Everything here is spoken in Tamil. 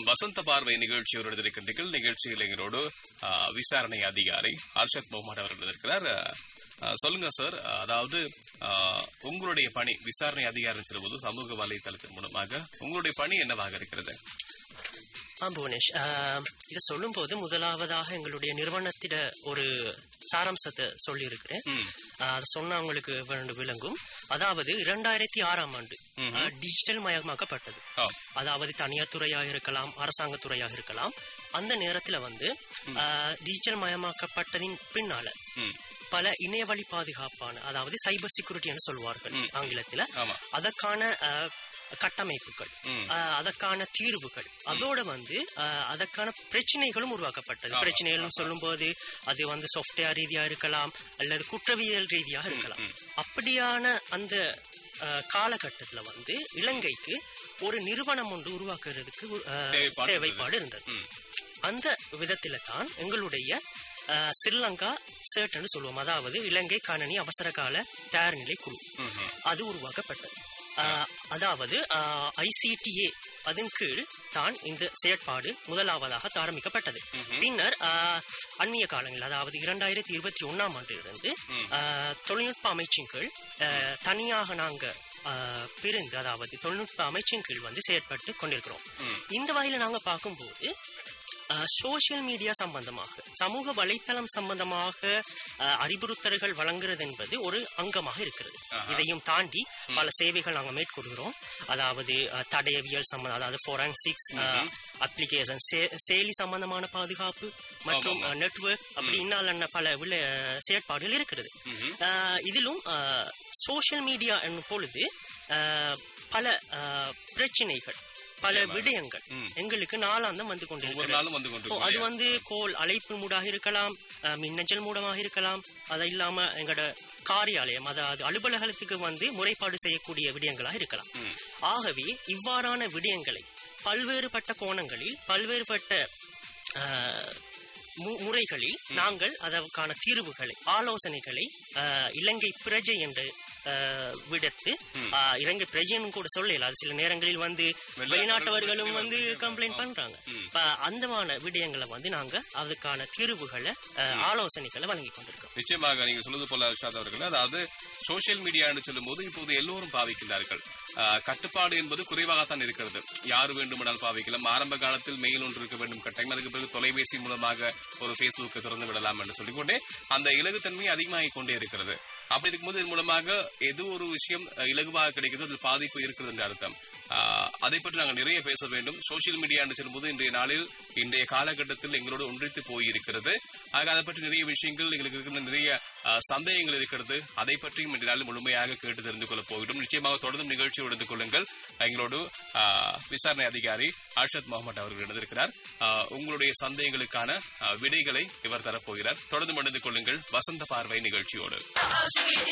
வசந்த பார்வை நிகழ்ச்சியோடு இருக்கின்றீர்கள் நிகழ்ச்சியில் எங்களோடு ஆ, விசாரணை அதிகாரி அர்ஷத் முகமது அவர்கள் இருக்கிறார் ஆ, ஆ, சொல்லுங்க சார் அதாவது ஆ, உங்களுடைய பணி விசாரணை அதிகாரி சொல்லும்போது சமூக வலைத்தளத்தின் மூலமாக உங்களுடைய பணி என்னவாக இருக்கிறது ஆ புவனேஷ் ஆஹ், இதை சொல்லும்போது முதலாவதாக எங்களுடைய நிறுவனத்திட ஒரு சாராம்சத்தை சொல்லியிருக்கிறேன் ம். ஆஹ், அது சொன்னா உங்களுக்கு வேண்டு விளங்கும் அதாவது இரண்டாயிரத்தி ஆறாம் ஆண்டு ஆஹ், டிஜிட்டல் மயமாக்கப்பட்டது ஆ, அதாவது தனியார் துறையாக இருக்கலாம் அரசாங்க துறையாக இருக்கலாம் அந்த நேரத்துல வந்து ஆஹ், டிஜிட்டல் மயமாக்கப்பட்டதின் பின்னால ம். பல இணையவழி பாதுகாப்பான அதாவது சைபர் செக்யூரிட்டி சொல்வார்கள் ஆங்கிலத்துல ஆமா அதற்கான ஆஹ், கட்டமைப்புகள் ம். ஆஹ், அதற்கான தீர்வுகள் அதோட வந்து ஆஹ், அதற்கான பிரச்சனைகளும் உருவாக்கப்பட்டது ஆமா, பிரச்சனைகளும் சொல்லும்போது அது வந்து சாஃப்ட்வேர் ரீதியா இருக்கலாம் அல்லது குற்றவியல் ரீதியாக இருக்கலாம் அப்படியான அந்த ஆஹ், காலகட்டத்துல வந்து இலங்கைக்கு ஒரு நிறுவனம் ஒன்று உருவாக்குறதுக்கு ஆஹ், தேவைப்பாடு தேவைப்பாடு இருந்தது ம். அந்த விதத்தில தான் எங்களுடைய ஆஹ், ஸ்ரீலங்கா சேர்ட்னு சொல்லுவோம் அதாவது இலங்கை கணனி அவசர கால தயார்நிலை குழு ம்ஹும். அது உருவாக்கப்பட்டது ஆஹ், அதாவது ஐசிடிஏ அதன் கீழ் தான் இந்த செயற்பாடு முதலாவதாக ஆரம்பிக்கப்பட்டது பின்னர் ஆஹ், அந்நிய காலங்கள் அதாவது இரண்டாயிரத்தி இருபத்தி ஒன்னாம் ஆண்டிலிருந்து ஆஹ், தொழில்நுட்ப அமைச்சின் கீழ் ஆஹ், தனியாக நாங்க ஆஹ், பிரிந்து அதாவது தொழில்நுட்ப அமைச்சின் கீழ் வந்து செயற்பட்டு கொண்டிருக்கிறோம் இந்த வகையில நாங்க பார்க்கும்போது சோஷியல் மீடியா சம்பந்தமாக சமூக வலைத்தளம் சம்பந்தமாக அஹ், அறிவுறுத்தல்கள் வழங்குறது என்பது ஒரு அங்கமாக இருக்கிறது இதையும் தாண்டி பல சேவைகள் நாங்கள் மேற்கொள்கிறோம் அதாவது அஹ், தடயவியல் சம்பந்தம் அதாவது ஃபோரன்சிக்ஸ் அப்ளிகேஷன் செயலி சம்பந்தமான பாதுகாப்பு மற்றும் நெட்வொர்க் அப்படி இன்னும் பல விள செயற்பாடுகள் இருக்கிறது அஹ், இதிலும் சோஷியல் மீடியா என்னும் பொழுது அஹ், பல அஹ், பிரச்சனைகள் பல விடயங்கள் எங்களுக்கு நாளாந்தம் வந்து ஒவ்வொரு கொண்டிருக்கிறது நாளும் வந்து கொண்டு ஓ, அது வந்து கோல் அழைப்பு மூடாக இருக்கலாம் அஹ், மின்னஞ்சல் மூலமாக இருக்கலாம் அது இல்லாம எங்களோட காரியாலயம் அதாவது அலுவலகத்துக்கு வந்து முறைப்பாடு செய்யக்கூடிய விடயங்களாக இருக்கலாம் ஆகவே இவ்வாறான விடயங்களை பல்வேறுபட்ட கோணங்களில் பல்வேறுபட்ட அஹ், மு- முறைகளில் நாங்கள் அதற்கான தீர்வுகளை ஆலோசனைகளை அஹ், இலங்கை பிரஜை என்று அஹ், விடுத்து அஹ், இலங்கை பிரஜைன்னு கூட சொல்லல அது சில நேரங்களில் வந்து வெளிநாட்டவர்கள் வெளிநாட்டவர்களும் பிரச்சனை வந்து வருது. கம்ப்ளைண்ட் பண்றாங்க இப்ப அந்தமான விடயங்களை வந்து நாங்க அதுக்கான தீர்வுகளை அஹ், ஆலோசனைகளை வழங்கி கொண்டிருக்கோம் நிச்சயமாக நீங்க சொல்வது போல அர்ஷாத் அவர்கள் அதாவது சோஷியல் மீடியான்னு சொல்லும்போது இப்போது எல்லோரும் பாவிக்கின்றார்கள் ஆஹ், கட்டுப்பாடு என்பது குறைவாகத்தான் இருக்கிறது யார் வேண்டுமானால் பாவிக்கலாம் ஆரம்ப காலத்தில் மெயில் ஒன்று இருக்க வேண்டும் கட்டாயம் அதுக்கு பிறகு தொலைபேசி மூலமாக ஒரு ஃபேஸ்புக்கை திறந்து விடலாம் என்று சொல்லிக்கொண்டே அந்த இலகுத்தன்மை அதிகமாகிக் கொண்டே இருக்கிறது அப்படி இருக்கும்போது இதன் மூலமாக எது ஒரு விஷயம் அஹ், இலகுவாக கிடைக்குதோ அதில் பாதிப்பு இருக்கிறது என்று அர்த்தம் ஆஹ், அதை பற்றி நாங்கள் நிறைய பேச வேண்டும் சோஷியல் மீடியா என்று சொல்லும்போது இன்றைய நாளில் இன்றைய காலகட்டத்தில் எங்களோடு ஒன்றித்து போயிருக்கிறது ஆக அதை பற்றி நிறைய விஷயங்கள் எங்களுக்கு இருக்கிற நிறைய ஆஹ், சந்தேகங்கள் இருக்கிறது அதை பற்றியும் இன்றைய நாளில் முழுமையாக கேட்டு தெரிந்து கொள்ள போகிறோம் நிச்சயமாக தொடர்ந்தும் நிகழ்ச்சியோடு இருந்து கொள்ளுங்கள் எங்களோடு ஆஹ், விசாரணை அதிகாரி அர்ஷத் முகமது அவர்கள் இணைந்திருக்கிறார் ஆஹ், உங்களுடைய சந்தேகங்களுக்கான ஆஹ், விடைகளை இவர் தரப்போகிறார் தொடர்ந்து மணிந்து கொள்ளுங்கள் வசந்த பார்வை நிகழ்ச்சியோடு